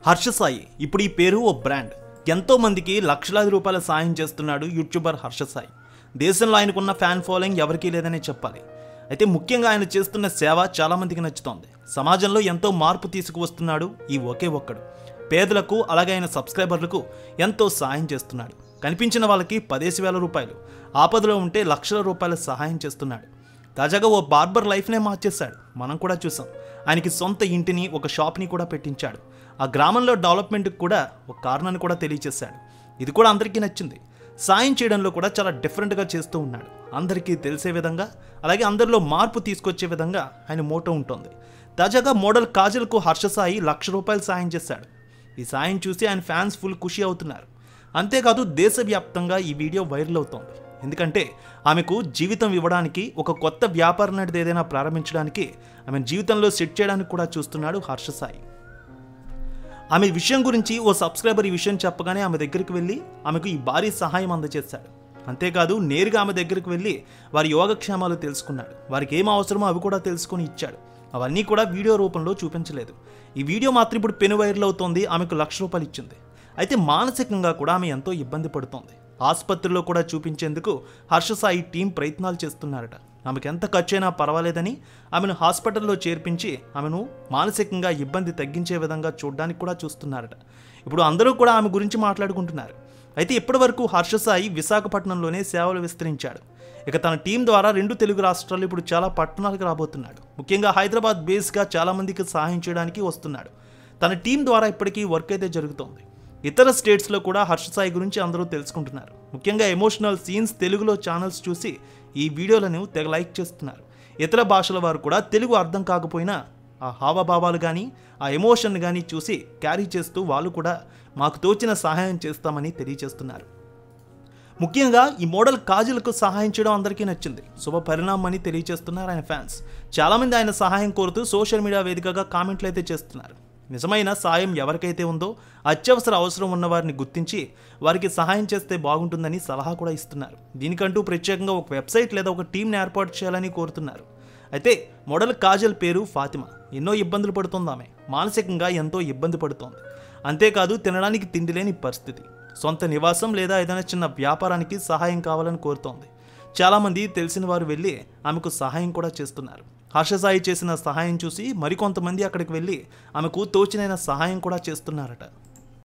హర్ష సాయి ఇప్పుడు ఈ పేరు ఓ బ్రాండ్ ఎంతో మందికి లక్షలాది రూపాయల సాయం చేస్తున్నాడు యూట్యూబర్ హర్ష సాయి దేశంలో ఆయనకున్న ఫ్యాన్ ఫాలోయింగ్ ఎవరికీ లేదనే చెప్పాలి అయితే ముఖ్యంగా ఆయన చేస్తున్న సేవ చాలా మందికి నచ్చుతోంది సమాజంలో ఎంతో మార్పు తీసుకువస్తున్నాడు ఈ ఒకే ఒక్కడు పేదలకు అలాగే ఆయన సబ్స్క్రైబర్లకు ఎంతో సాయం చేస్తున్నాడు కనిపించిన వాళ్ళకి పదేసి వేల రూపాయలు ఆపదలో ఉంటే లక్షల రూపాయల సహాయం చేస్తున్నాడు తాజాగా ఓ బార్బర్ లైఫ్నే మార్చేశాడు మనం కూడా చూసాం ఆయనకి సొంత ఇంటిని ఒక షాప్ని కూడా పెట్టించాడు ఆ గ్రామంలో డెవలప్మెంట్కి కూడా ఒక కారణాన్ని కూడా తెలియచేశాడు ఇది కూడా అందరికీ నచ్చింది సాయం చేయడంలో కూడా చాలా డిఫరెంట్గా చేస్తూ ఉన్నాడు అందరికీ తెలిసే విధంగా అలాగే అందరిలో మార్పు తీసుకొచ్చే విధంగా ఆయన మోటో ఉంటుంది తాజాగా మోడల్ కాజల్కు హర్ష సాయి లక్ష రూపాయలు సాయం చేశాడు ఈ సాయం చూసి ఆయన ఫ్యాన్స్ ఫుల్ ఖుషి అవుతున్నారు అంతేకాదు దేశవ్యాప్తంగా ఈ వీడియో వైరల్ అవుతోంది ఎందుకంటే ఆమెకు జీవితం ఇవ్వడానికి ఒక కొత్త వ్యాపారం లాంటిది ఏదైనా ప్రారంభించడానికి ఆమె జీవితంలో సెట్ చేయడానికి కూడా చూస్తున్నాడు హర్ష సాయి ఆమె విషయం గురించి ఓ సబ్స్క్రైబర్ ఈ విషయం చెప్పగానే ఆమె దగ్గరికి వెళ్ళి ఆమెకు ఈ భారీ సహాయం అందజేశాడు అంతేకాదు నేరుగా ఆమె దగ్గరికి వెళ్ళి వారి యోగక్షేమాలు తెలుసుకున్నాడు వారికి ఏం అవసరమో అవి కూడా తెలుసుకొని ఇచ్చాడు అవన్నీ కూడా వీడియో రూపంలో చూపించలేదు ఈ వీడియో మాత్రం ఇప్పుడు పెను వైరల్ అవుతోంది ఆమెకు లక్ష రూపాయలు ఇచ్చింది అయితే మానసికంగా కూడా ఆమె ఎంతో ఇబ్బంది పడుతోంది ఆసుపత్రిలో కూడా చూపించేందుకు హర్షసాయి టీం ప్రయత్నాలు చేస్తున్నారట ఆమెకు ఎంత ఖర్చైనా పర్వాలేదని ఆమెను హాస్పిటల్లో చేర్పించి ఆమెను మానసికంగా ఇబ్బంది తగ్గించే విధంగా చూడడానికి కూడా చూస్తున్నారట ఇప్పుడు అందరూ కూడా ఆమె గురించి మాట్లాడుకుంటున్నారు అయితే ఇప్పటివరకు హర్షసాయి విశాఖపట్నంలోనే సేవలు విస్తరించాడు ఇక తన టీం ద్వారా రెండు తెలుగు రాష్ట్రాలు ఇప్పుడు చాలా పట్టణాలకు రాబోతున్నాడు ముఖ్యంగా హైదరాబాద్ బేస్గా చాలా మందికి సహాయం చేయడానికి వస్తున్నాడు తన టీం ద్వారా ఇప్పటికీ వర్క్ అయితే జరుగుతోంది ఇతర స్టేట్స్లో కూడా హర్ష సాయి గురించి అందరూ తెలుసుకుంటున్నారు ముఖ్యంగా ఎమోషనల్ సీన్స్ తెలుగులో ఛానల్స్ చూసి ఈ వీడియోలను తెగ లైక్ చేస్తున్నారు ఇతర భాషల వారు కూడా తెలుగు అర్థం కాకపోయినా ఆ హావభావాలు కానీ ఆ ఎమోషన్ కానీ చూసి క్యారీ చేస్తూ వాళ్ళు కూడా మాకు తోచిన సహాయం చేస్తామని తెలియజేస్తున్నారు ముఖ్యంగా ఈ మోడల్ కాజులకు సహాయం చేయడం అందరికీ నచ్చింది శుభ పరిణామం అని తెలియజేస్తున్నారు ఆయన ఫ్యాన్స్ చాలామంది ఆయన సహాయం కోరుతూ సోషల్ మీడియా వేదికగా కామెంట్లు అయితే చేస్తున్నారు నిజమైన సాయం ఎవరికైతే ఉందో అత్యవసర అవసరం ఉన్న వారిని గుర్తించి వారికి సహాయం చేస్తే బాగుంటుందని సలహా కూడా ఇస్తున్నారు దీనికంటూ ప్రత్యేకంగా ఒక వెబ్సైట్ లేదా ఒక టీంని ఏర్పాటు చేయాలని కోరుతున్నారు అయితే మోడల్ కాజల్ పేరు ఫాతిమా ఎన్నో ఇబ్బందులు పడుతుంది ఆమె మానసికంగా ఎంతో ఇబ్బంది పడుతోంది అంతేకాదు తినడానికి తిండి లేని పరిస్థితి సొంత నివాసం లేదా ఏదైనా చిన్న వ్యాపారానికి సహాయం కావాలని కోరుతోంది చాలామంది తెలిసిన వారు వెళ్ళి ఆమెకు సహాయం కూడా చేస్తున్నారు హర్షసాయి చేసిన సహాయం చూసి మరికొంతమంది అక్కడికి వెళ్ళి ఆమెకు తోచినైన సహాయం కూడా చేస్తున్నారట